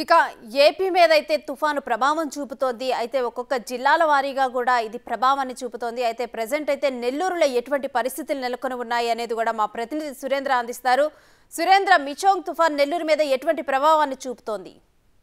ఇక ఏపీ మీద అయితే తుఫాను ప్రభావం చూపుతోంది అయితే ఒక్కొక్క జిల్లాల వారీగా కూడా ఇది ప్రభావాన్ని చూపుతోంది అయితే ప్రజెంట్ అయితే నెల్లూరులో ఎటువంటి పరిస్థితులు నెలకొని ఉన్నాయి అనేది కూడా మా ప్రతినిధి సురేంద్ర అందిస్తారు సురేంద్ర మిచోంగ్ తుఫాన్ నెల్లూరు మీద ఎటువంటి ప్రభావాన్ని చూపుతోంది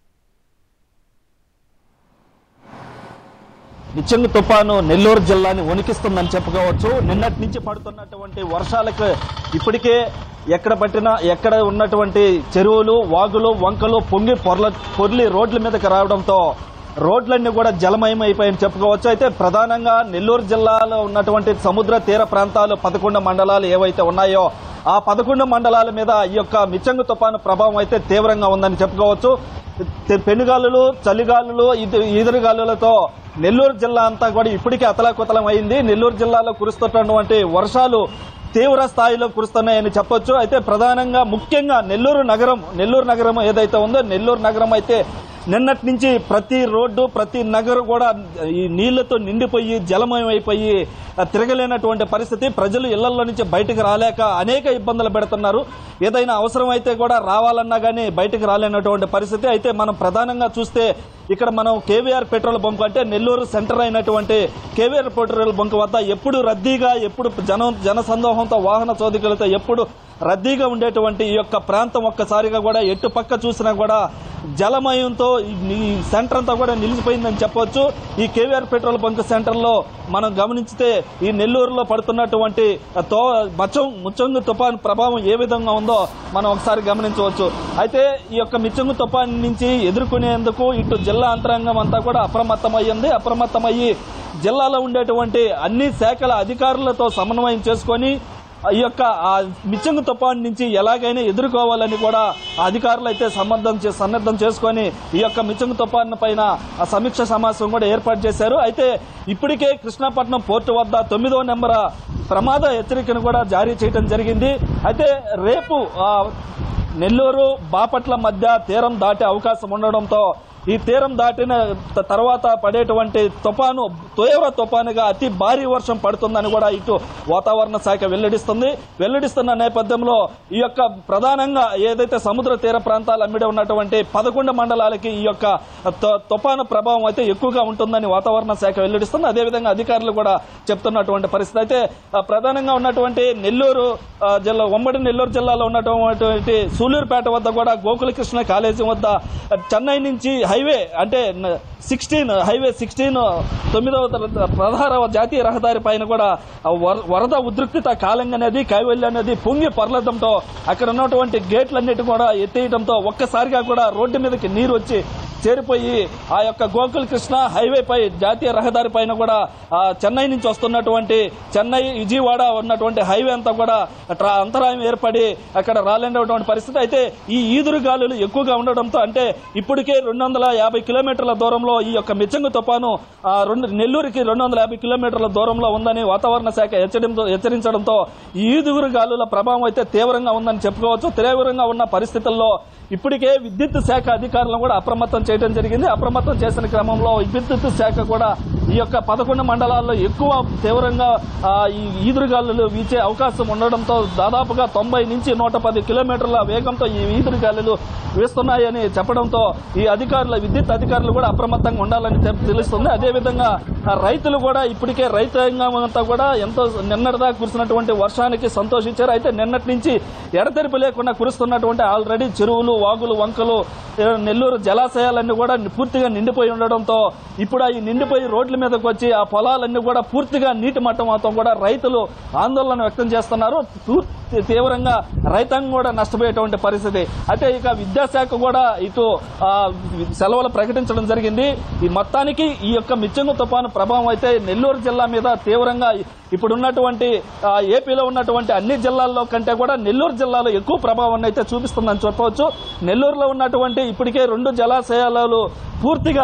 నిచ్చంగు తుఫాను నెల్లూరు జిల్లాని వణికిస్తుందని చెప్పుకోవచ్చు నిన్నటి నుంచి పడుతున్నటువంటి వర్షాలకు ఇప్పటికే ఎక్కడ పట్టినా ఎక్కడ ఉన్నటువంటి చెరువులు వాగులు వంకలు పొంగి పొర్ల పొర్లి రోడ్ల మీదకి రావడంతో రోడ్లన్నీ కూడా జలమయం అయిపోయాయని చెప్పుకోవచ్చు అయితే ప్రధానంగా నెల్లూరు జిల్లాలో ఉన్నటువంటి సముద్ర తీర ప్రాంతాలు పదకొండు మండలాలు ఏవైతే ఉన్నాయో ఆ పదకొండు మండలాల మీద ఈ యొక్క మిచ్చంగు తుఫాను ప్రభావం అయితే తీవ్రంగా ఉందని చెప్పుకోవచ్చు తె- పెనుగాలులు చలిగాలులు ఇది- ఈదురుగాలులతో నెల్లూరు జిల్లా అంతా కూడా ఇప్పటికే అతలాకుతలం అయింది నెల్లూరు జిల్లాలో కురుస్తున్నటువంటి వర్షాలు తీవ్ర స్థాయిలో కురుస్తున్నాయని చెప్పొచ్చు అయితే ప్రధానంగా ముఖ్యంగా నెల్లూరు నగరం నెల్లూరు నగరం ఏదైతే ఉందో నెల్లూరు నగరం అయితే నిన్నటి నుంచి ప్రతి రోడ్డు ప్రతి నగరు కూడా ఈ నీళ్లతో నిండిపోయి జలమయం అయిపోయి ఆ, తిరగలేనటువంటి పరిస్థితి ప్రజలు ఇళ్లలో నుంచి బయటకు రాలేక అనేక ఇబ్బందులు పెడుతున్నారు ఏదైనా అవసరం అయితే కూడా రావాలన్నా గానీ బయటకు రాలేనటువంటి పరిస్థితి అయితే మనం ప్రధానంగా చూస్తే ఇక్కడ మనం కేవీఆర్ పెట్రోల్ బంక్ అంటే నెల్లూరు సెంటర్ అయినటువంటి కేవీఆర్ పెట్రోల్ బంక్ వద్ద ఎప్పుడు రద్దీగా ఎప్పుడు జనం జనసందోహంతో వాహన చోదికలతో ఎప్పుడు రద్దీగా ఉండేటువంటి ఈ యొక్క ప్రాంతం ఒక్కసారిగా కూడా ఎటు పక్క చూసినా కూడా జలమయంతో ఈ ఈ సెంటర్ అంతా కూడా నిలిచిపోయిందని చెప్పొచ్చు ఈ కేవీఆర్ పెట్రోల్ బంక్ సెంటర్ లో మనం గమనించితే ఈ నెల్లూరులో పడుతున్నటువంటి తో మచ్చం ముచ్చంగు తుఫాన్ ప్రభావం ఏ విధంగా ఉందో మనం ఒకసారి గమనించవచ్చు అయితే ఈ యొక్క మిచ్చంగు తుఫాన్ నుంచి ఎదుర్కొనేందుకు ఇటు జిల్లా అంతరంగం అంతా కూడా అప్రమత్తమయ్యింది అప్రమత్తమయ్యి జిల్లాలో ఉండేటువంటి అన్ని శాఖల అధికారులతో సమన్వయం చేసుకొని ఈ యొక్క ఆ మిచ్చంగు తుఫాన్ నుంచి ఎలాగైనా ఎదుర్కోవాలని కూడా ఆ అధికారులు అయితే సన్నద్ధం చే- సన్నద్ధం చేసుకొని ఈ యొక్క మిచ్చంగు తుఫాన్ పైన ఆ సమీక్ష సమావేశం కూడా ఏర్పాటు చేశారు అయితే ఇప్పటికే కృష్ణాపట్నం పోర్టు వద్ద తొమ్మిదో నెంబర్ ప్రమాద హెచ్చరికను కూడా జారీ చేయడం జరిగింది అయితే రేపు ఆ, నెల్లూరు బాపట్ల మధ్య తీరం దాటే అవకాశం ఉండడంతో ఈ తీరం దాటిన త- తర్వాత పడేటువంటి తుఫాను తీవ్ర తుఫానుగా అతి భారీ వర్షం పడుతుందని కూడా ఇటు వాతావరణ శాఖ వెల్లడిస్తుంది వెల్లడిస్తున్న నేపథ్యంలో ఈ యొక్క ప్రధానంగా ఏదైతే సముద్ర తీర ప్రాంతాలు అమ్మిడి ఉన్నటువంటి పదకొండు మండలాలకి ఈ యొక్క త- తుఫాను ప్రభావం అయితే ఎక్కువగా ఉంటుందని వాతావరణ శాఖ వెల్లడిస్తుంది అదేవిధంగా అధికారులు కూడా చెప్తున్నటువంటి పరిస్థితి అయితే ఆ, ప్రధానంగా ఉన్నటువంటి నెల్లూరు ఆ, జిల్లా ఉమ్మడి నెల్లూరు జిల్లాలో ఉన్నటువంటి సూలూరుపేట వద్ద కూడా గోకులకృష్ణ కాలేజీ వద్ద ఆ, చెన్నై నుంచి హైవే అంటే సిక్స్టీన్ హైవే సిక్స్టీన్ తొమ్మిదవ తర- పదహారవ జాతీయ రహదారి పైన కూడా ఆ వర- వరద ఉద్రిక్తత కాలంగా నది కైవల్య నది పొంగి పొరలడంతో అక్కడ ఉన్నటువంటి గేట్లన్నిటి కూడా ఎత్తేయడంతో ఒక్కసారిగా కూడా రోడ్డు మీదకి నీరు వచ్చి చేరిపోయి ఆ యొక్క గోకుల్ కృష్ణ హైవే పై జాతీయ రహదారి పైన కూడా ఆ చెన్నై నుంచి వస్తున్నటువంటి చెన్నై విజయవాడ ఉన్నటువంటి హైవే అంతా కూడా ట్రా- అంతరాయం ఏర్పడి అక్కడ రాలేనటువంటి పరిస్థితి అయితే ఈ ఈదురు గాలులు ఎక్కువగా ఉండడంతో అంటే ఇప్పటికే రెండు వందల యాభై కిలోమీటర్ల దూరంలో ఈ యొక్క మిచ్చంగు తుపాను ఆ, రెండు నెల్లూరుకి రెండు వందల యాభై కిలోమీటర్ల దూరంలో ఉందని వాతావరణ శాఖ హెచ్చరించడంతో హెచ్చరించడంతో ఈ ఈదుగురు గాలుల ప్రభావం అయితే తీవ్రంగా ఉందని చెప్పుకోవచ్చు తీవ్రంగా ఉన్న పరిస్థితుల్లో ఇప్పటికే విద్యుత్ శాఖ అధికారులను కూడా అప్రమత్తం చేయడం జరిగింది అప్రమత్తం చేసిన క్రమంలో విద్యుత్ శాఖ కూడా ఈ యొక్క పదకొండు మండలాల్లో ఎక్కువ తీవ్రంగా ఆ, ఈ ఈదురుగాలులు వీచే అవకాశం ఉండడంతో దాదాపుగా తొంభై నుంచి నూట పది కిలోమీటర్ల వేగంతో ఈ ఈదురుగాలులు వీస్తున్నాయని చెప్పడంతో ఈ అధికారుల విద్యుత్ అధికారులు కూడా అప్రమత్తంగా ఉండాలని చెప్- తెలుస్తుంది అదేవిధంగా ఆ రైతులు కూడా ఇప్పటికే రైతాంగం అంతా కూడా ఎంతో నిన్నటిదాకా కురిసినటువంటి వర్షానికి సంతోషించారు అయితే నిన్నటి నుంచి ఎడతెరిపి లేకుండా కురుస్తున్నటువంటి ఆల్రెడీ చెరువులు వాగులు వంకలు ఏ, నెల్లూరు జలాశయాలన్నీ కూడా పూర్తిగా నిండిపోయి ఉండడంతో ఇప్పుడు ఈ నిండిపోయి రోడ్ల మీదకి వచ్చి ఆ పొలాలన్నీ కూడా పూర్తిగా నీటి మట్టం మొత్తం కూడా రైతులు ఆందోళన వ్యక్తం చేస్తున్నారు పూర్తి తీవ్రంగా రైతాంగం కూడా నష్టపోయేటువంటి పరిస్థితి అయితే ఇక విద్యాశాఖ కూడా ఇటు ఆ, సెలవులు ప్రకటించడం జరిగింది ఈ మొత్తానికి ఈ యొక్క మిచ్చంగు తుఫాను ప్రభావం అయితే నెల్లూరు జిల్లా మీద తీవ్రంగా ఇప్పుడు ఉన్నటువంటి ఆ, ఏపీలో ఉన్నటువంటి అన్ని జిల్లాల్లో కంటే కూడా నెల్లూరు జిల్లాలో ఎక్కువ ప్రభావాన్ని అయితే చూపిస్తుందని చెప్పవచ్చు నెల్లూరులో ఉన్నటువంటి ఇప్పటికే రెండు జలాశయాలు పూర్తిగా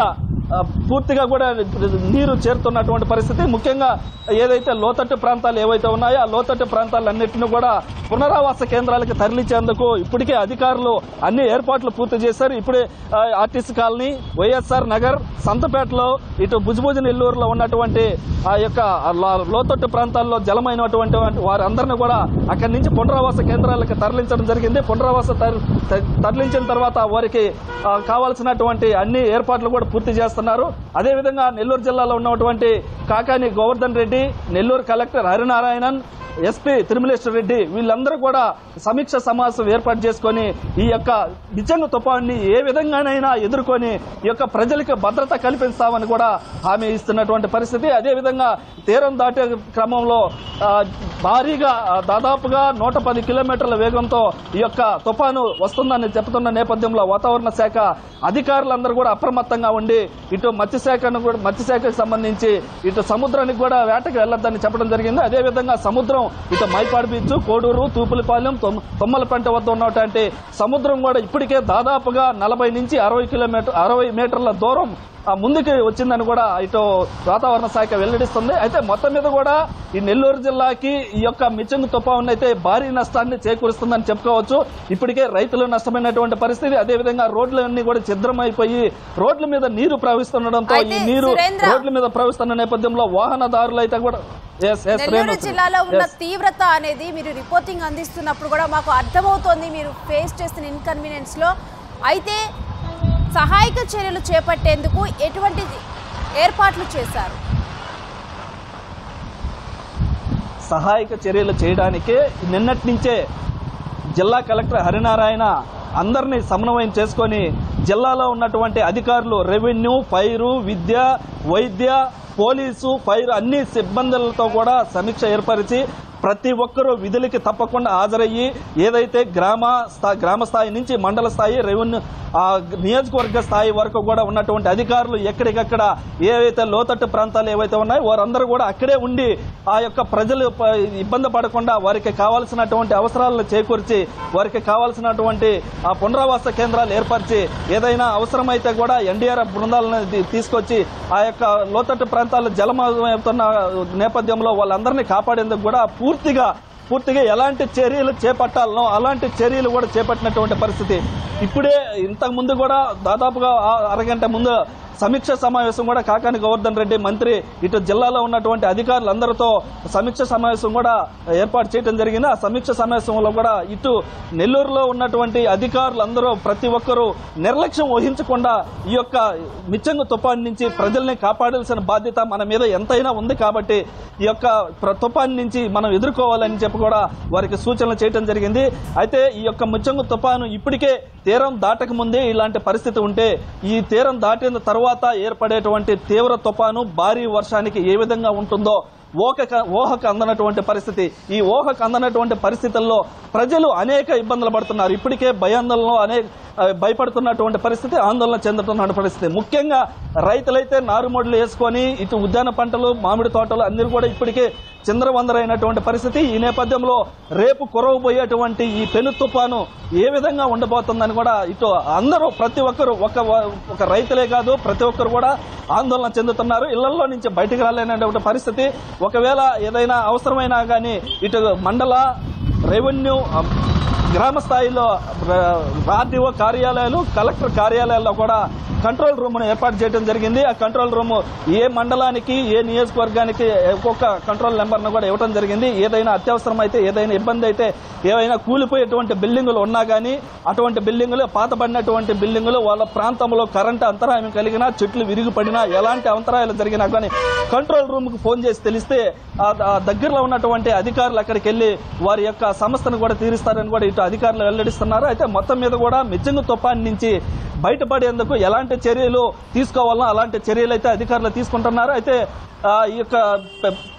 ఆ, పూర్తిగా కూడా నీరు చేరుతున్నటువంటి పరిస్థితి ముఖ్యంగా ఏదైతే లోతట్టు ప్రాంతాలు ఏవైతే ఉన్నాయో ఆ లోతట్టు ప్రాంతాలన్నింటినీ కూడా పునరావాస కేంద్రాలకు తరలించేందుకు ఇప్పటికే అధికారులు అన్ని ఏర్పాట్లు పూర్తి చేశారు ఇప్పుడే ఆ, ఆర్టీసీ కాలనీ వైఎస్ఆర్ నగర్ సంతపేటలో ఇటు భుజభుజ నెల్లూరులో ఉన్నటువంటి ఆ యొక్క లో- లోతట్టు ప్రాంతాల్లో జలమైనటువంటి వారందరినీ కూడా అక్కడి నుంచి పునరావాస కేంద్రాలకు తరలించడం జరిగింది పునరావాస తర- త- తరలించిన తర్వాత వారికి ఆ, కావాల్సినటువంటి అన్ని ఏర్పాట్లు కూడా పూర్తి చేస్తున్నారు అదేవిధంగా నెల్లూరు జిల్లాలో ఉన్నటువంటి కాకాని గోవర్ధన్ రెడ్డి నెల్లూరు కలెక్టర్ హరినారాయణన్ ఎస్పీ తిరుమలేశ్వర రెడ్డి వీళ్ళందరూ కూడా సమీక్ష సమావేశం ఏర్పాటు చేసుకొని ఈ యొక్క నిజంగా తుఫాన్ని ఏ విధంగానైనా ఎదుర్కొని ఈ యొక్క ప్రజలకు భద్రత కల్పిస్తామని కూడా హామీ ఇస్తున్నటువంటి పరిస్థితి అదేవిధంగా తీరం దాటే క్రమంలో ఆ, భారీగా ఆ, దాదాపుగా నూట పది కిలోమీటర్ల వేగంతో ఈ యొక్క తుఫాను వస్తుందని చెప్తున్న నేపథ్యంలో వాతావరణ శాఖ అధికారులందరూ కూడా అప్రమత్తంగా ఉండి ఇటు మత్స్యశాఖను కూడా మత్స్యశాఖకు సంబంధించి ఇటు సముద్రానికి కూడా వేటకు వెళ్లొద్దని చెప్పడం జరిగింది అదేవిధంగా సముద్రం ఇటు మైపాడు బీచ్ కోడూరు తూపులపాలెం తొమ్- తొమ్మలపంట వద్ద ఉన్నటువంటి సముద్రం కూడా ఇప్పటికే దాదాపుగా నలభై నుంచి అరవై కిలోమీటర్ అరవై మీటర్ల దూరం ఆ ముందుకి వచ్చిందని కూడా ఇటు వాతావరణ శాఖ వెల్లడిస్తుంది అయితే మొత్తం మీద కూడా ఈ నెల్లూరు జిల్లాకి ఈ యొక్క మిచ్చంగు తుఫాను అయితే భారీ నష్టాన్ని చేకూరుస్తుందని చెప్పుకోవచ్చు ఇప్పటికే రైతులు నష్టమైనటువంటి పరిస్థితి అదేవిధంగా రోడ్లన్నీ కూడా ఛిద్రమైపోయి రోడ్ల మీద నీరు ప్రవహిస్తుండడంతో ఈ అయితే నీరు సురేంద్ర- రోడ్ల మీద ప్రవహిస్తున్న నేపథ్యంలో వాహనదారులు అయితే కూడా Yes, yes, నెల్లూరు రేణు. జిల్లాలో ఉన్న Yes. తీవ్రత అనేది మీరు రిపోర్టింగ్ అందిస్తున్నప్పుడు కూడా మాకు అర్థమవుతోంది మీరు ఫేస్ చేస్తున్న ఇన్కన్వీనియన్స్ లో అయితే సహాయక చర్యలు చేపట్టేందుకు ఎటువంటి ఏర్పాట్లు చేశారు సహాయక చర్యలు చేయడానికే నిన్నటి నుంచే జిల్లా కలెక్టర్ హరినారాయణ అందరినీ సమన్వయం చేసుకొని జిల్లాలో ఉన్నటువంటి అధికారులు రెవెన్యూ ఫైరు విద్య వైద్య పోలీసు ఫైర్ అన్ని సిబ్బందులతో కూడా సమీక్ష ఏర్పరిచి ప్రతి ఒక్కరూ విధులకి తప్పకుండా హాజరయ్యి ఏదైతే గ్రామ స్థా గ్రామ స్థాయి నుంచి మండల స్థాయి రెవెన్యూ ఆ నియోజకవర్గ స్థాయి వరకు కూడా ఉన్నటువంటి అధికారులు ఎక్కడికక్కడ ఏవైతే లోతట్టు ప్రాంతాలు ఏవైతే ఉన్నాయో వారందరూ కూడా అక్కడే ఉండి ఆ యొక్క ప్రజలు ప- ఇబ్బంది పడకుండా వారికి కావాల్సినటువంటి అవసరాలను చేకూర్చి వారికి కావాల్సినటువంటి ఆ పునరావాస కేంద్రాలు ఏర్పరిచి ఏదైనా అవసరమైతే కూడా ఎన్డీఆర్ఎఫ్ బృందాలను తీ- తీసుకొచ్చి ఆ యొక్క లోతట్టు ప్రాంతాల్లో జలమవుతున్న నేపథ్యంలో వాళ్ళందరినీ కాపాడేందుకు కూడా పూర్తిగా పూర్తిగా ఎలాంటి చర్యలు చేపట్టాలనో అలాంటి చర్యలు కూడా చేపట్టినటువంటి పరిస్థితి ఇప్పుడే ఇంతకు ముందు కూడా దాదాపుగా ఆ- అరగంట ముందు సమీక్ష సమావేశం కూడా కాకాని గోవర్ధన్ రెడ్డి మంత్రి ఇటు జిల్లాలో ఉన్నటువంటి అధికారులందరితో సమీక్ష సమావేశం కూడా ఏర్పాటు చేయడం జరిగింది ఆ సమీక్ష సమావేశంలో కూడా ఇటు నెల్లూరులో ఉన్నటువంటి అధికారులందరూ ప్రతి ఒక్కరూ నిర్లక్ష్యం వహించకుండా ఈ యొక్క మిచ్చంగు తుఫాన్ నుంచి ప్రజల్ని కాపాడాల్సిన బాధ్యత మన మీద ఎంతైనా ఉంది కాబట్టి ఈ యొక్క ప్ర- తుఫాన్ నుంచి మనం ఎదుర్కోవాలని చెప్పి కూడా వారికి సూచనలు చేయడం జరిగింది అయితే ఈ యొక్క ముచ్చంగు తుఫాను ఇప్పటికే తీరం దాటక ముందే ఇలాంటి పరిస్థితి ఉంటే ఈ తీరం దాటిన తర్వాత ఏర్పడేటువంటి తీవ్ర తుఫాను భారీ వర్షానికి ఏ విధంగా ఉంటుందో ఓహక ఊహకు అందనటువంటి పరిస్థితి ఈ ఊహకు అందనటువంటి పరిస్థితుల్లో ప్రజలు అనేక ఇబ్బందులు పడుతున్నారు ఇప్పటికే భయాందోళనలో అనేక ఆ, భయపడుతున్నటువంటి పరిస్థితి ఆందోళన చెందుతున్న పరిస్థితి ముఖ్యంగా రైతులైతే నారుమడులు వేసుకొని ఇటు ఉద్యాన పంటలు మామిడి తోటలు అన్ని కూడా ఇప్పటికే చిందరవందరైనటువంటి పరిస్థితి ఈ నేపథ్యంలో రేపు కురవబోయేటువంటి ఈ పెను తుఫాను ఏ విధంగా ఉండబోతుందని కూడా ఇటు అందరూ ప్రతి ఒక్కరు ఒక ఒక రైతులే కాదు ప్రతి ఒక్కరు కూడా ఆందోళన చెందుతున్నారు ఇళ్లలో నుంచి బయటకు రాలేనటువంటి పరిస్థితి ఒకవేళ ఏదైనా అవసరమైనా కానీ ఇటు మండల రెవెన్యూ ఆ, గ్రామ స్థాయిలో ఆర్డీఓ కార్యాలయాలు కలెక్టర్ కార్యాలయాల్లో కూడా కంట్రోల్ రూమ్ ఏర్పాటు చేయడం జరిగింది ఆ కంట్రోల్ రూమ్ ఏ మండలానికి ఏ నియోజకవర్గానికి ఒక్కొక్క కంట్రోల్ నెంబర్ను కూడా ఇవ్వడం జరిగింది ఏదైనా అత్యవసరం అయితే ఏదైనా ఇబ్బంది అయితే ఏవైనా కూలిపోయేటువంటి బిల్డింగులు ఉన్నా కానీ అటువంటి బిల్డింగులు పాతబడినటువంటి బిల్డింగులు వాళ్ళ ప్రాంతంలో కరెంటు అంతరాయం కలిగినా చెట్లు విరిగిపడినా ఎలాంటి అంతరాయాలు జరిగినా కానీ కంట్రోల్ రూమ్ కు ఫోన్ చేసి తెలిస్తే ఆ ఆ దగ్గరలో ఉన్నటువంటి అధికారులు అక్కడికి వెళ్లి వారి యొక్క సమస్యను కూడా తీరుస్తారని కూడా ఇటు అధికారులు వెల్లడిస్తున్నారు అయితే మొత్తం మీద కూడా మిజ్జంగు తుఫాన్ నుంచి బయటపడేందుకు ఎలాంటి చర్యలు తీసుకోవాలనో అలాంటి చర్యలు అయితే అధికారులు తీసుకుంటున్నారు అయితే ఆ, ఈ యొక్క పె-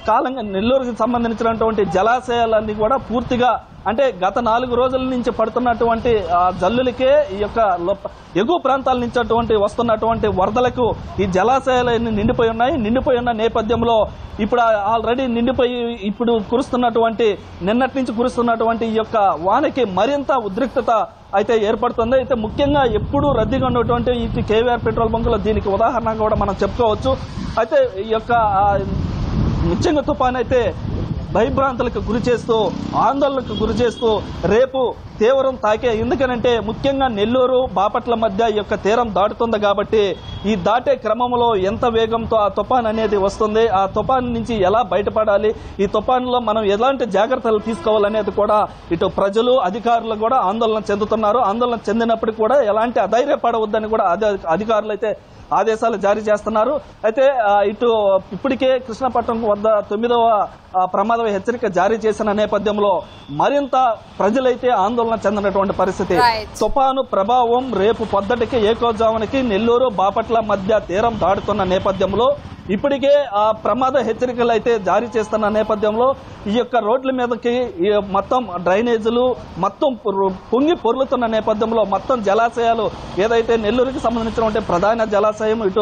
కాలంగా నెల్లూరుకి సంబంధించినటువంటి జలాశయాలన్నీ కూడా పూర్తిగా అంటే గత నాలుగు రోజుల నుంచి పడుతున్నటువంటి ఆ జల్లులకే ఈ యొక్క లోప- ఎగువ ప్రాంతాల నుంచి అటువంటి వస్తున్నటువంటి వరదలకు ఈ జలాశయాలన్నీ నిండిపోయి ఉన్నాయి నిండిపోయి ఉన్న నేపథ్యంలో ఇప్పుడు ఆల్రెడీ నిండిపోయి ఇప్పుడు కురుస్తున్నటువంటి నిన్నటి నుంచి కురుస్తున్నటువంటి ఈ యొక్క వానకి మరింత ఉద్రిక్తత అయితే ఏర్పడుతుంది అయితే ముఖ్యంగా ఎప్పుడూ రద్దీగా ఉన్నటువంటి ఈ కేవీఆర్ పెట్రోల్ బంకులో దీనికి ఉదాహరణగా కూడా మనం చెప్పుకోవచ్చు అయితే ఈ యొక్క ఆ, ముఖ్యంగా తుఫాన్ అయితే భయభ్రాంతులకు గురి చేస్తూ ఆందోళనకు గురి చేస్తూ రేపు తీవ్రం తాకే ఎందుకనంటే ముఖ్యంగా నెల్లూరు బాపట్ల మధ్య ఈ యొక్క తీరం దాటుతుంది కాబట్టి ఈ దాటే క్రమంలో ఎంత వేగంతో ఆ తుఫాన్ అనేది వస్తుంది ఆ తుఫాన్ నుంచి ఎలా బయటపడాలి ఈ తుఫాన్లో మనం ఎలాంటి జాగ్రత్తలు తీసుకోవాలనేది కూడా ఇటు ప్రజలు అధికారులు కూడా ఆందోళన చెందుతున్నారు ఆందోళన చెందినప్పటికీ కూడా ఎలాంటి అధైర్యపడవద్దని కూడా అధి- అధికారులు అయితే ఆదేశాలు జారీ చేస్తున్నారు అయితే ఆ, ఇటు ఇప్పటికే కృష్ణపట్నం వద్ద తొమ్మిదవ ఆ, ప్రమాద హెచ్చరిక జారీ చేసిన నేపథ్యంలో మరింత ప్రజలైతే ఆందోళన చెందినటువంటి పరిస్థితి Right. తుఫాను ప్రభావం రేపు పొద్దటికి ఏకోజామునికి నెల్లూరు బాపట్ల మధ్య తీరం దాటుతున్న నేపథ్యంలో ఇప్పటికే ఆ ప్రమాద హెచ్చరికలు అయితే జారీ చేస్తున్న నేపథ్యంలో ఈ యొక్క రోడ్ల మీదకి ఈ మొత్తం డ్రైనేజీలు మొత్తం పొర్రు- పొంగి పొర్లుతున్న నేపథ్యంలో మొత్తం జలాశయాలు ఏదైతే నెల్లూరుకి సంబంధించినటువంటి ప్రధాన జలాశయం ఇటు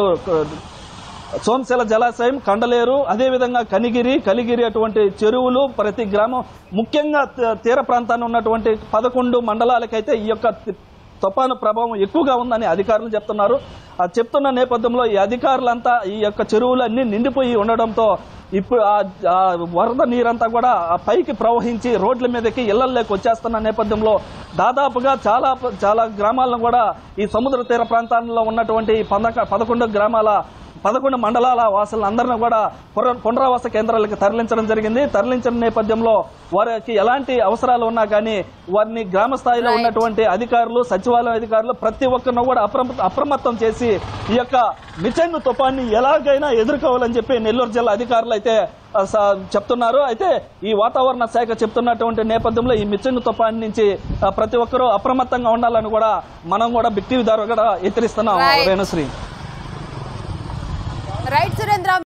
సోమశిల జలాశయం కండలేరు అదేవిధంగా కనిగిరి కలిగిరి అటువంటి చెరువులు ప్రతి గ్రామం ముఖ్యంగా తీ- తీర ప్రాంతాన్ని ఉన్నటువంటి పదకొండు మండలాలకైతే ఈ యొక్క తి- తుఫాను ప్రభావం ఎక్కువగా ఉందని అధికారులు చెప్తున్నారు ఆ చెప్తున్న నేపథ్యంలో ఈ అధికారులంతా ఈ యొక్క చెరువులన్నీ నిండిపోయి ఉండడంతో ఇప్పుడు ఆ ఆ వరద నీరంతా కూడా ఆ పైకి ప్రవహించి రోడ్ల మీదకి ఇళ్లలోకి వచ్చేస్తున్న నేపథ్యంలో దాదాపుగా చాలా చాలా గ్రామాలను కూడా ఈ సముద్ర తీర ప్రాంతాల్లో ఉన్నటువంటి ఈ పదక పదకొండు గ్రామాల పదకొండు మండలాల వాసులందరినీ కూడా పునర్- పునరావాస కేంద్రాలకు తరలించడం జరిగింది తరలించిన నేపథ్యంలో వారికి ఎలాంటి అవసరాలు ఉన్నా కానీ వారిని గ్రామ స్థాయిలో Right. ఉన్నటువంటి అధికారులు సచివాలయం అధికారులు ప్రతి ఒక్కరిని కూడా అప్రమ- అప్రమత్తం చేసి ఈ యొక్క మిచెంగు తుఫాన్ని ఎలాగైనా ఎదుర్కోవాలని చెప్పి నెల్లూరు జిల్లా అధికారులు అయితే ఆ, స- చెప్తున్నారు అయితే ఈ వాతావరణ శాఖ చెప్తున్నటువంటి నేపథ్యంలో ఈ మిచెంగు తుఫాన్ నుంచి ఆ, ప్రతి ఒక్కరూ అప్రమత్తంగా ఉండాలని కూడా మనం కూడా బిక్టివి ద్వారా కూడా హెచ్చరిస్తున్నాం Right. రేణుశ్రీ రైట్ సురేంద్ర